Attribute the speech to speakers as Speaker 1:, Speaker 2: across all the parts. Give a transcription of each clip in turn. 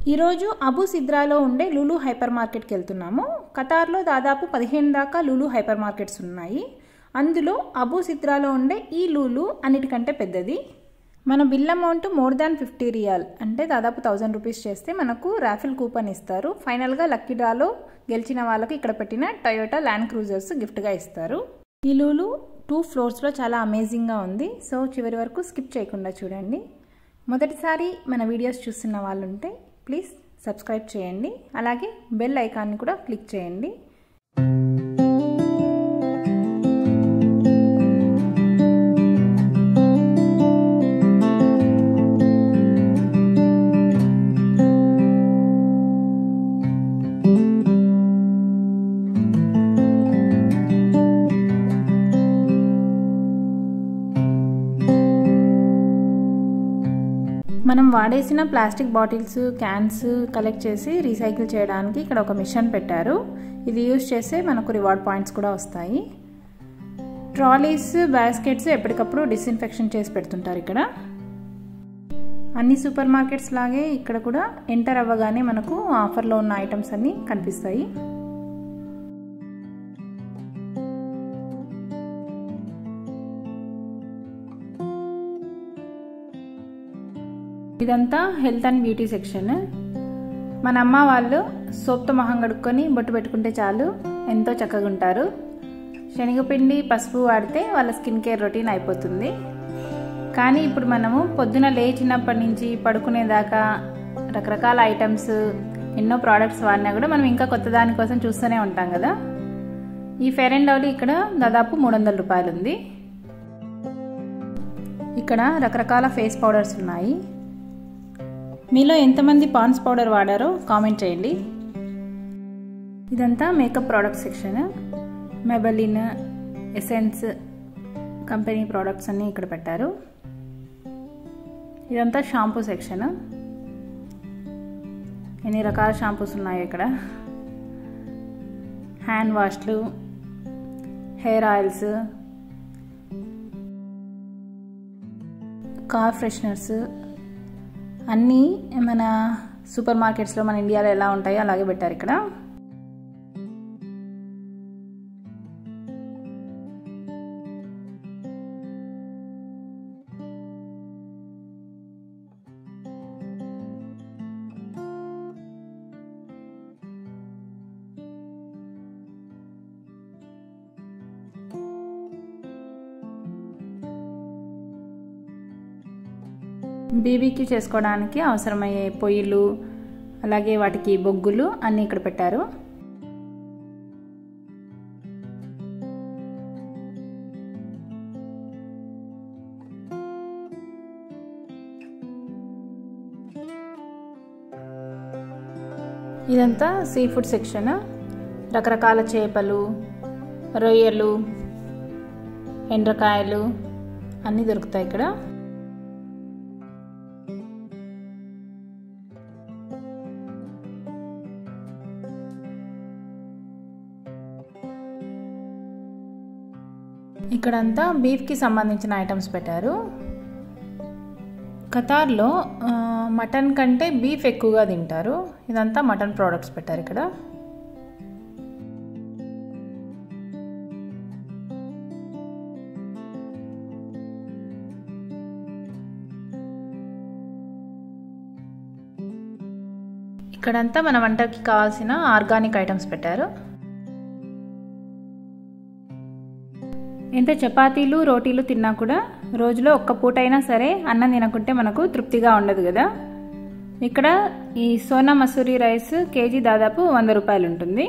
Speaker 1: ఈరోజు అబు సిద్రాలో ఉండే లులు హైపర్ మార్కెట్కి వెళ్తున్నాము ఖతార్లో దాదాపు పదిహేను దాకా లులు హైపర్ మార్కెట్స్ ఉన్నాయి అందులో అబు సిద్రాలో ఉండే ఈ లూలు అన్నిటికంటే పెద్దది మన bill amount more than fifty రియాల్ అంటే దాదాపు థౌజండ్ రూపీస్ చేస్తే మనకు రాఫిల్ కూపన్ ఇస్తారు ఫైనల్గా లక్కీ డ్రాలో గెలిచిన వాళ్ళకి ఇక్కడ పెట్టిన టయోటా ల్యాండ్ క్రూజర్స్ గిఫ్ట్గా ఇస్తారు ఈ లూలు టూ ఫ్లోర్స్లో చాలా అమేజింగ్గా ఉంది సో చివరి వరకు స్కిప్ చేయకుండా చూడండి మొదటిసారి మన వీడియోస్ చూస్తున్న వాళ్ళు ఉంటే ప్లీజ్ సబ్స్క్రైబ్ చేయండి అలాగే బెల్ ఐకాన్ని కూడా క్లిక్ చేయండి మనం వాడేసిన ప్లాస్టిక్ బాటిల్స్ క్యాన్స్ కలెక్ట్ చేసి రీసైకిల్ చేయడానికి ఇక్కడ ఒక మిషన్ పెట్టారు ఇది యూజ్ చేస్తే మనకు రివార్డ్ పాయింట్స్ కూడా వస్తాయి ట్రాలీస్ బాస్కెట్స్ ఎప్పటికప్పుడు డిస్ఇన్ఫెక్షన్ చేసి పెడుతుంటారు ఇక్కడ అన్ని సూపర్ మార్కెట్స్ లాగే ఇక్కడ కూడా ఎంటర్ అవ్వగానే మనకు ఆఫర్లో ఉన్న ఐటమ్స్ అన్నీ కనిపిస్తాయి ఇదంతా హెల్త్ అండ్ బ్యూటీ సెక్షన్ మన అమ్మ వాళ్ళు సోప్తో మొహం కడుక్కొని బొట్టు పెట్టుకుంటే చాలు ఎంతో చక్కగా ఉంటారు శనగపిండి పసుపు వాడితే వాళ్ళ స్కిన్ కేర్ రొటీన్ అయిపోతుంది కానీ ఇప్పుడు మనము పొద్దున లేచినప్పటి నుంచి పడుకునేదాకా రకరకాల ఐటమ్స్ ఎన్నో ప్రోడక్ట్స్ వాడినా కూడా మనం ఇంకా కొత్త దానికోసం చూస్తూనే ఉంటాం కదా ఈ ఫెయిర్ అండ్ లవ్లీ ఇక్కడ దాదాపు మూడు వందల రూపాయలు ఉంది ఇక్కడ రకరకాల ఫేస్ పౌడర్స్ ఉన్నాయి మీలో ఎంతమంది పాన్స్ పౌడర్ వాడారో కామెంట్ చేయండి ఇదంతా makeup product section Maybelline Essence company products అన్నీ ఇక్కడ పెట్టారు ఇదంతా షాంపూ సెక్షన్ ఎన్ని రకాల షాంపూస్ ఉన్నాయో ఇక్కడ హ్యాండ్ వాష్లు హెయిర్ ఆయిల్స్ కార్ ఫ్రెషనర్స్ అన్నీ మన సూపర్ మార్కెట్స్లో మన ఇండియాలో ఎలా ఉంటాయో అలాగే పెట్టారు ఇక్కడ బీబీక్యూ చేసుకోవడానికి అవసరమయ్యే పొయ్యిలు అలాగే వాటికి బొగ్గులు అన్నీ ఇక్కడ పెట్టారు ఇదంతా సీ ఫుడ్ సెక్షన్ రకరకాల చేపలు రొయ్యలు ఎండ్రకాయలు అన్నీ దొరుకుతాయి ఇక్కడ ఇక్కడంతా బీఫ్కి సంబంధించిన ఐటమ్స్ పెట్టారు ఖతార్లో మటన్ కంటే బీఫ్ ఎక్కువగా తింటారు ఇదంతా మటన్ ప్రోడక్ట్స్ పెట్టారు ఇక్కడ ఇక్కడంతా మన వంటకి కావాల్సిన ఆర్గానిక్ ఐటమ్స్ పెట్టారు ఎంత చపాతీలు రోటీలు తిన్నా కూడా రోజులో ఒక్క పూట అయినా సరే అన్నం తినకుంటే మనకు తృప్తిగా ఉండదు కదా ఇక్కడ ఈ సోనా మసూరి రైస్ కేజీ దాదాపు వంద రూపాయలు ఉంటుంది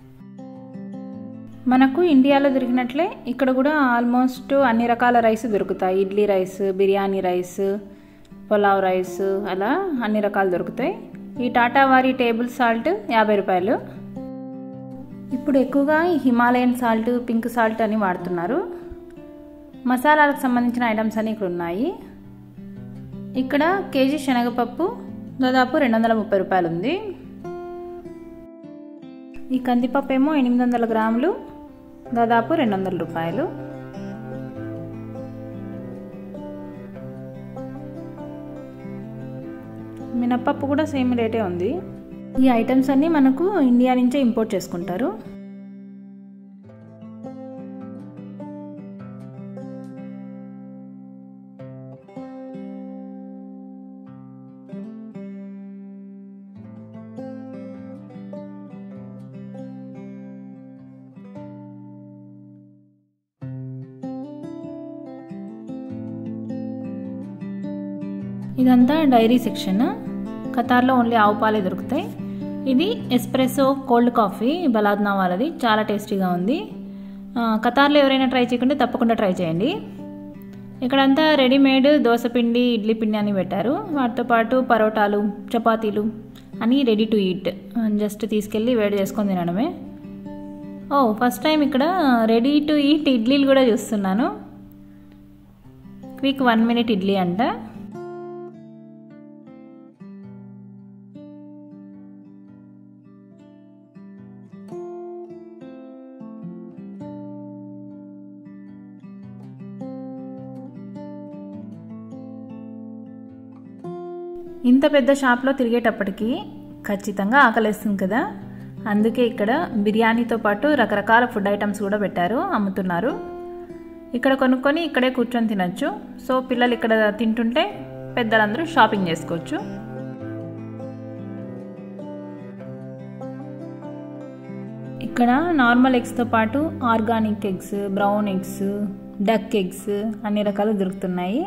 Speaker 1: మనకు ఇండియాలో దొరికినట్లే ఇక్కడ కూడా ఆల్మోస్ట్ అన్ని రకాల రైస్ దొరుకుతాయి idli rice biryani rice pulao rice అలా అన్ని రకాలు దొరుకుతాయి ఈ టాటా వారి టేబుల్ సాల్ట్ యాభై రూపాయలు ఇప్పుడు ఎక్కువగా ఈ హిమాలయన్ సాల్ట్ పింక్ సాల్ట్ అని వాడుతున్నారు మసాలాలకు సంబంధించిన ఐటమ్స్ అన్నీ ఇక్కడ ఉన్నాయి ఇక్కడ కేజీ శనగపప్పు దాదాపు రెండు వందల ముప్పై రూపాయలు ఉంది ఈ కందిపప్పు ఏమో ఎనిమిది వందల గ్రాములు దాదాపు రెండు వందల రూపాయలు మినప్పప్పు కూడా సేమ్ రేటే ఉంది ఈ ఐటమ్స్ అన్నీ మనకు ఇండియా నుంచే ఇంపోర్ట్ చేసుకుంటారు ఇదంతా డైరీ సెక్షన్ ఖతార్లో ఓన్లీ ఆవు పాలే దొరుకుతాయి ఇది ఎస్ప్రెసో కోల్డ్ కాఫీ బలాద్నా వాళ్ళది చాలా టేస్టీగా ఉంది ఖతార్లో ఎవరైనా ట్రై చేయకుంటే తప్పకుండా ట్రై చేయండి ఇక్కడంతా రెడీమేడ్ దోశపిండి ఇడ్లీ పిండి అని పెట్టారు వాటితో పాటు పరోటాలు చపాతీలు అని రెడీ టు ఈట్ జస్ట్ తీసుకెళ్ళి వేడి చేసుకొని తినడమే ఓ ఫస్ట్ టైం ఇక్కడ రెడీ టు ఈట్ ఇడ్లీలు కూడా చూస్తున్నాను క్విక్ వన్ మినిట్ ఇడ్లీ అంట ఇంత పెద్ద షాప్లో తిరిగేటప్పటికి ఖచ్చితంగా ఆకలేస్తుంది కదా అందుకే ఇక్కడ బిర్యానీతో పాటు రకరకాల ఫుడ్ ఐటమ్స్ కూడా పెట్టారు అమ్ముతున్నారు ఇక్కడ కొనుక్కొని ఇక్కడే కూర్చొని తినచ్చు సో పిల్లలు ఇక్కడ తింటుంటే పెద్దలందరూ షాపింగ్ చేసుకోవచ్చు ఇక్కడ నార్మల్ ఎగ్స్తో పాటు organic eggs brown eggs duck eggs అన్ని రకాలు దొరుకుతున్నాయి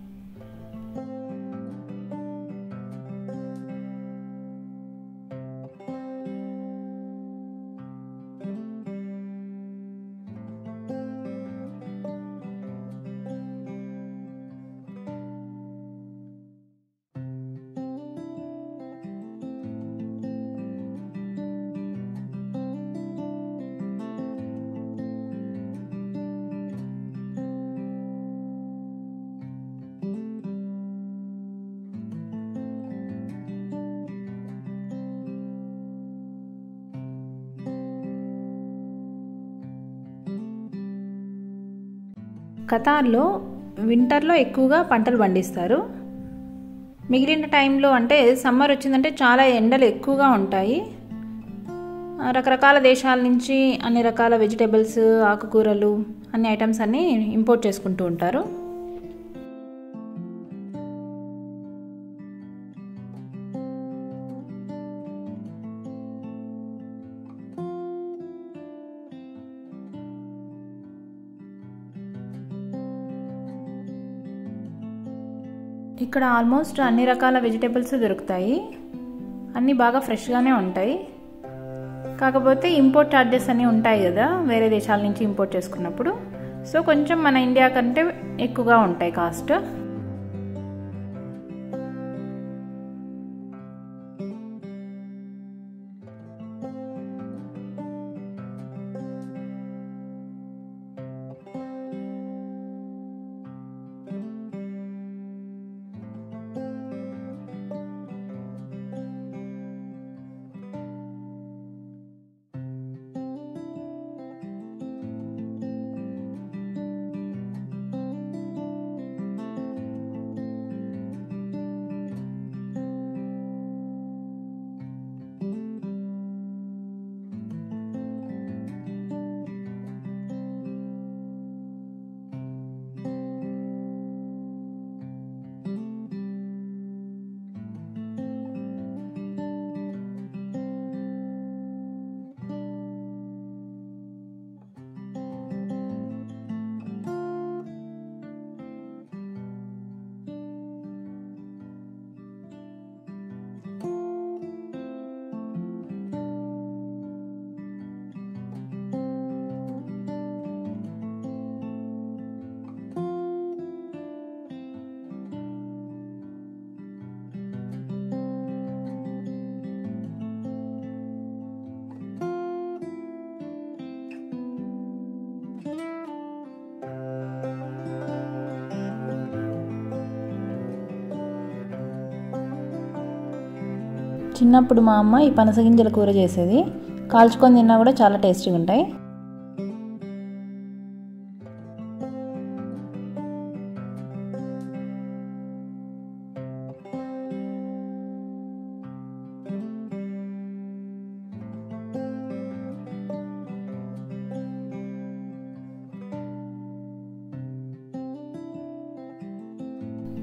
Speaker 1: ఖతార్లో వింటర్లో ఎక్కువగా పంటలు పండిస్తారు మిగిలిన టైంలో అంటే సమ్మర్ వచ్చిందంటే చాలా ఎండలు ఎక్కువగా ఉంటాయి రకరకాల దేశాల నుంచి అన్ని రకాల వెజిటేబుల్స్ ఆకుకూరలు అన్ని ఐటమ్స్ అన్నీ ఇంపోర్ట్ చేసుకుంటూ ఉంటారు ఇక్కడ ఆల్మోస్ట్ అన్ని రకాల వెజిటేబుల్స్ దొరుకుతాయి అన్నీ బాగా ఫ్రెష్గానే ఉంటాయి కాకపోతే ఇంపోర్ట్ ఛార్జెస్ అన్నీ ఉంటాయి కదా వేరే దేశాల నుంచి ఇంపోర్ట్ చేసుకున్నప్పుడు సో కొంచెం మన ఇండియా కంటే ఎక్కువగా ఉంటాయి కాస్ట్ చిన్నప్పుడు మా అమ్మ ఈ పనసగింజల కూర చేసేది కాల్చుకొని తిన్నా కూడా చాలా టేస్టీగా ఉంటాయి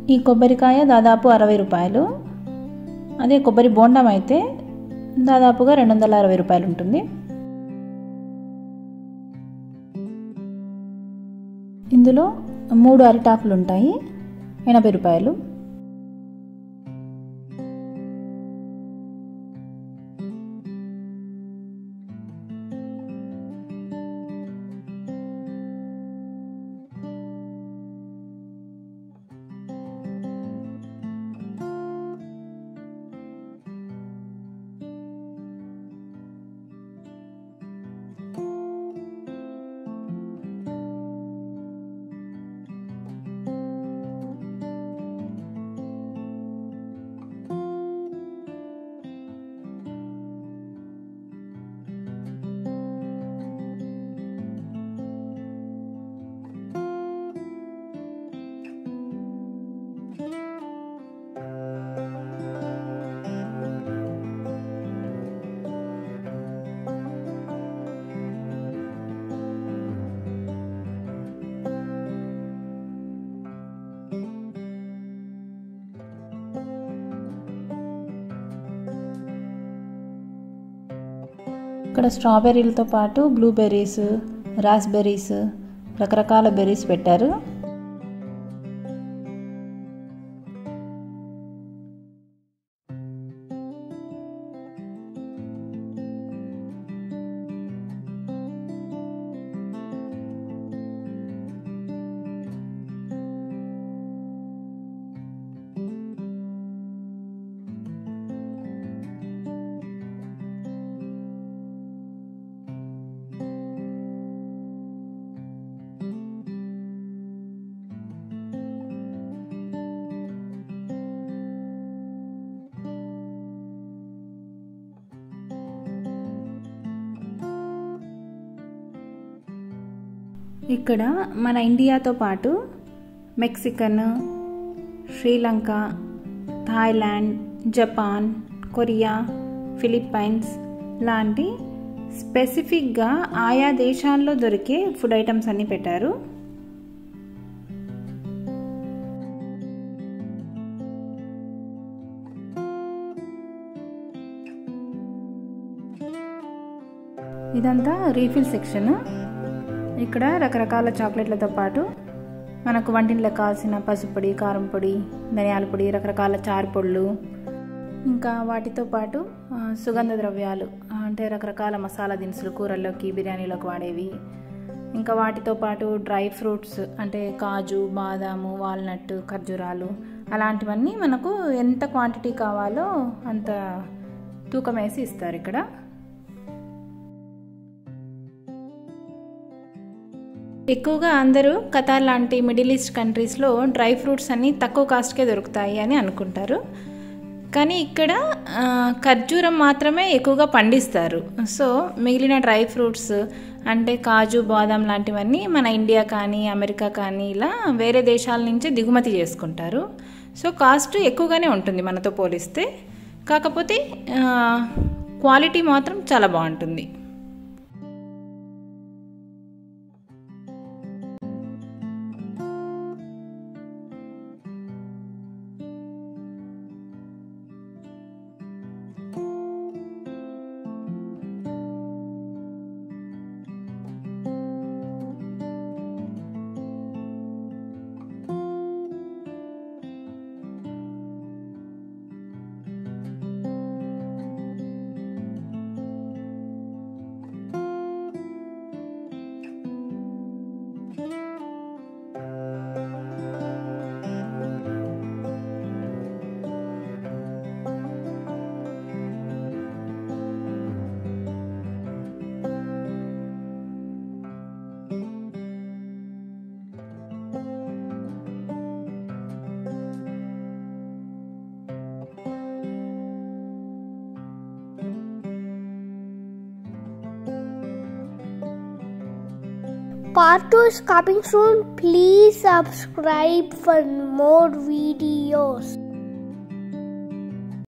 Speaker 1: ఈ కొబ్బరికాయ దాదాపు అరవై రూపాయలు అదే కొబ్బరి బోండం అయితే దాదాపుగా రెండు వందల అరవై రూపాయలు ఉంటుంది ఇందులో మూడు అరిటాకులు ఉంటాయి ఎనభై రూపాయలు ఇక్కడ స్ట్రాబెర్రీలతో పాటు బ్లూబెర్రీస్ రాస్బెర్రీస్ రకరకాల బెర్రీస్ పెట్టారు ఇక్కడ మన ఇండియాతో పాటు Mexican Sri Lanka Thailand Japan Korea Philippines లాంటి స్పెసిఫిక్గా ఆయా దేశాల్లో దొరికే ఫుడ్ ఐటమ్స్ అన్నీ పెట్టారు ఇదంతా రీఫిల్ సెక్షన్ ఇక్కడ రకరకాల చాక్లెట్లతో పాటు మనకు వంటింట్లోకి కావాల్సిన పసుపు పొడి కారం పొడి ధనియాల పొడి రకరకాల చారు పొడులు ఇంకా వాటితో పాటు సుగంధ ద్రవ్యాలు అంటే రకరకాల మసాలా దినుసులు కూరల్లోకి బిర్యానీలోకి వాడేవి ఇంకా వాటితో పాటు డ్రై ఫ్రూట్స్ అంటే కాజు బాదాము వాల్నట్ ఖర్జూరాలు అలాంటివన్నీ మనకు ఎంత క్వాంటిటీ కావాలో అంత తూకం వేసి ఇస్తారు ఇక్కడ ఎక్కువగా అందరూ కతార్ లాంటి మిడిల్ ఈస్ట్ కంట్రీస్లో డ్రై ఫ్రూట్స్ అన్నీ తక్కువ కాస్ట్కే దొరుకుతాయి అని అనుకుంటారు కానీ ఇక్కడ ఖర్జూరం మాత్రమే ఎక్కువగా పండిస్తారు సో మిగిలిన డ్రై ఫ్రూట్స్ అంటే కాజు బాదం లాంటివన్నీ మన ఇండియా కానీ అమెరికా కానీ ఇలా వేరే దేశాల నుంచి దిగుమతి చేసుకుంటారు సో కాస్ట్ ఎక్కువగానే ఉంటుంది మనతో పోలిస్తే కాకపోతే క్వాలిటీ మాత్రం చాలా బాగుంటుంది
Speaker 2: Part 2 is coming soon. Please subscribe for more videos.